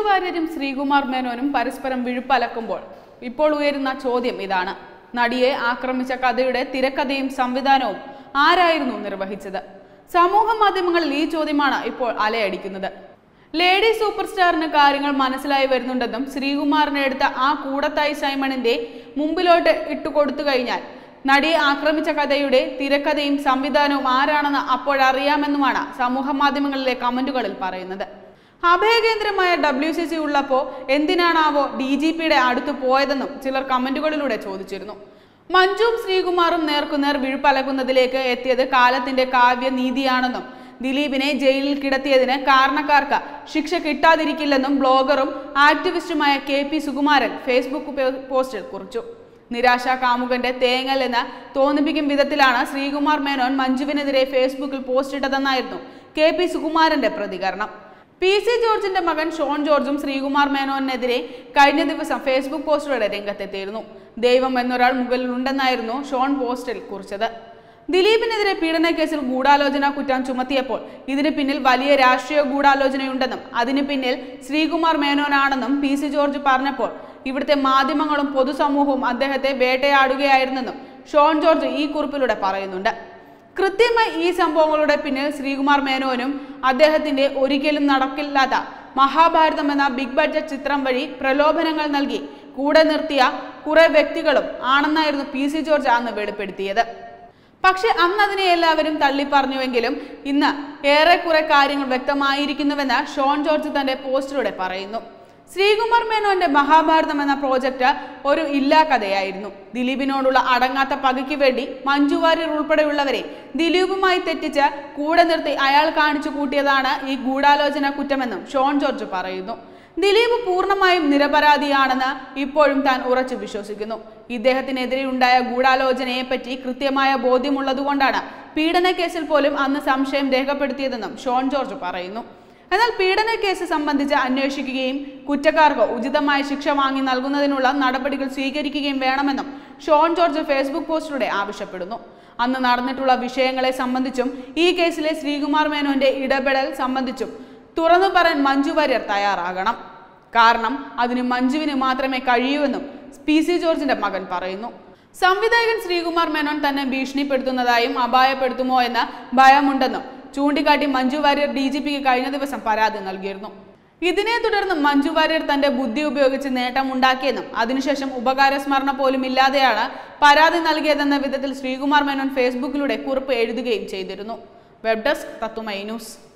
വാര്യരും ശ്രീകുമാർ മേനോനും പരസ്പരം വിഴുപ്പലക്കുമ്പോൾ ഇപ്പോൾ ഉയരുന്ന ചോദ്യം ഇതാണ് നടിയെ ആക്രമിച്ച കഥയുടെ തിരക്കഥയും സംവിധാനവും ആരായിരുന്നു നിർവഹിച്ചത് സമൂഹ മാധ്യമങ്ങളിൽ ഈ ചോദ്യമാണ് ഇപ്പോൾ അലയടിക്കുന്നത് ലേഡി സൂപ്പർ സ്റ്റാറിന് കാര്യങ്ങൾ മനസ്സിലായി വരുന്നുണ്ടെന്നും ശ്രീകുമാറിനെ എടുത്ത ആ കൂടത്തായി സൈമണിന്റെ മുമ്പിലോട്ട് ഇട്ടുകൊടുത്തു കഴിഞ്ഞാൽ നടിയെ ആക്രമിച്ച കഥയുടെ തിരക്കഥയും സംവിധാനവും ആരാണെന്ന് അപ്പോഴറിയാമെന്നുമാണ് സമൂഹ മാധ്യമങ്ങളിലെ കമന്റുകളിൽ പറയുന്നത് അഭയകേന്ദ്രമായ ഡബ്ല്യു സി സി ഉള്ളപ്പോൾ എന്തിനാണാവോ ഡി ജി പിയുടെ അടുത്ത് പോയതെന്നും ചിലർ കമന്റുകളിലൂടെ ചോദിച്ചിരുന്നു മഞ്ജുവും ശ്രീകുമാറും നേർക്കുനേർ വിഴുപ്പലകുന്നതിലേക്ക് എത്തിയത് കാലത്തിന്റെ കാവ്യനീതിയാണെന്നും ദിലീപിനെ ജയിലിൽ കിടത്തിയതിന് കാരണക്കാർക്ക് ശിക്ഷ കിട്ടാതിരിക്കില്ലെന്നും ബ്ലോഗറും ആക്ടിവിസ്റ്റുമായ കെ പി സുകുമാരൻ ഫേസ്ബുക്ക് പേ- പോസ്റ്റിൽ കുറിച്ചു നിരാശാ കാമുകന്റെ തേങ്ങൽ എന്ന് തോന്നിപ്പിക്കും വിധത്തിലാണ് ശ്രീകുമാർ മേനോൻ മഞ്ജുവിനെതിരെ ഫേസ്ബുക്കിൽ പോസ്റ്റ് ഇട്ടതെന്നായിരുന്നു കെ പി സുകുമാരന്റെ പ്രതികരണം പി സി ജോർജിന്റെ മകൻ ഷോൺ ജോർജും ശ്രീകുമാർ മേനോനെതിരെ കഴിഞ്ഞ ദിവസം ഫേസ്ബുക്ക് പോസ്റ്റിലൂടെ രംഗത്തെത്തിയിരുന്നു ദൈവം എന്നൊരാൾ മുകളിലുണ്ടെന്നായിരുന്നു ഷോൺ പോസ്റ്റിൽ കുറിച്ചത് ദിലീപിനെതിരെ പീഡന കേസിൽ ഗൂഢാലോചന കുറ്റം ചുമത്തിയപ്പോൾ ഇതിന് പിന്നിൽ വലിയ രാഷ്ട്രീയ ഗൂഢാലോചനയുണ്ടെന്നും അതിന് പിന്നിൽ ശ്രീകുമാർ മേനോനാണെന്നും പി സി ജോർജ് പറഞ്ഞപ്പോൾ ഇവിടുത്തെ മാധ്യമങ്ങളും പൊതുസമൂഹവും അദ്ദേഹത്തെ വേട്ടയാടുകയായിരുന്നെന്നും ഷോൺ ജോർജ് ഈ കുറിപ്പിലൂടെ പറയുന്നുണ്ട് കൃത്യമായി ഈ സംഭവങ്ങളുടെ പിന്നിൽ ശ്രീകുമാർ മേനോനും അദ്ദേഹത്തിന്റെ ഒരിക്കലും നടക്കില്ലാത്ത മഹാഭാരതം എന്ന ബിഗ് ബഡ്ജറ്റ് ചിത്രം വഴി പ്രലോഭനങ്ങൾ നൽകി കൂടെ നിർത്തിയ കുറെ വ്യക്തികളും ആണെന്നായിരുന്നു പി സി ജോർജ് അന്ന് വെളിപ്പെടുത്തിയത് പക്ഷെ അന്ന് അതിനെ എല്ലാവരും തള്ളി പറഞ്ഞുവെങ്കിലും ഇന്ന് ഏറെക്കുറെ കാര്യങ്ങൾ വ്യക്തമായിരിക്കുന്നുവെന്ന് ഷോൺ ജോർജ് തന്റെ പോസ്റ്റിലൂടെ പറയുന്നു ശ്രീകുമാർ മേനോന്റെ മഹാഭാരതം എന്ന പ്രോജക്റ്റ് ഒരു ഇല്ലാ കഥയായിരുന്നു ദിലീപിനോടുള്ള അടങ്ങാത്ത പകയ്ക്ക് വേണ്ടി മഞ്ജു വാര്യർ ഉൾപ്പെടെയുള്ളവരെ ദിലീപുമായി തെറ്റിച്ച് കൂടെ നിർത്തി അയാൾ കാണിച്ചു കൂട്ടിയതാണ് ഈ ഗൂഢാലോചന കുറ്റമെന്നും ഷോൺ ജോർജ് പറയുന്നു ദിലീപ് പൂർണ്ണമായും നിരപരാധിയാണെന്ന് ഇപ്പോഴും താൻ ഉറച്ചു വിശ്വസിക്കുന്നു ഇദ്ദേഹത്തിനെതിരെയുണ്ടായ ഗൂഢാലോചനയെ പറ്റി കൃത്യമായ ബോധ്യമുള്ളതുകൊണ്ടാണ് പീഡന കേസിൽ പോലും അന്ന് സംശയം രേഖപ്പെടുത്തിയതെന്നും ഷോൺ ജോർജ് പറയുന്നു എന്നാൽ പീഡന കേസ് സംബന്ധിച്ച് അന്വേഷിക്കുകയും കുറ്റക്കാർക്ക് ഉചിതമായ ശിക്ഷ വാങ്ങി നൽകുന്നതിനുള്ള നടപടികൾ സ്വീകരിക്കുകയും വേണമെന്നും ഷോൺ ജോർജ് ഫേസ്ബുക്ക് പോസ്റ്റിലൂടെ ആവശ്യപ്പെടുന്നു അന്ന് നടന്നിട്ടുള്ള വിഷയങ്ങളെ സംബന്ധിച്ചും ഈ കേസിലെ ശ്രീകുമാർ മേനോന്റെ ഇടപെടൽ സംബന്ധിച്ചും തുറന്നു പറയാൻ മഞ്ജു വാര്യർ തയ്യാറാകണം കാരണം അതിന് മഞ്ജുവിന് മാത്രമേ കഴിയൂവെന്നും പി സി ജോർജിന്റെ മകൻ പറയുന്നു സംവിധായകൻ ശ്രീകുമാർ മേനോൻ തന്നെ ഭീഷണിപ്പെടുത്തുന്നതായും അപായപ്പെടുത്തുമോ എന്ന ഭയമുണ്ടെന്നും ചൂണ്ടിക്കാട്ടി മഞ്ജു വാര്യർ ഡി ജി പിക്ക് കഴിഞ്ഞ ദിവസം പരാതി നൽകിയിരുന്നു ഇതിനെ തുടർന്ന് മഞ്ജു വാര്യർ തന്റെ ബുദ്ധി ഉപയോഗിച്ച് നേട്ടമുണ്ടാക്കിയെന്നും അതിനുശേഷം ഉപകാര സ്മരണ പോലും ഇല്ലാതെയാണ് പരാതി നൽകിയതെന്ന വിധത്തിൽ ശ്രീകുമാർ മേനോൻ ഫേസ്ബുക്കിലൂടെ കുറിപ്പ് എഴുതുകയും ചെയ്തിരുന്നു വെബ് ഡെസ്ക് തത്തുമൈ ന്യൂസ്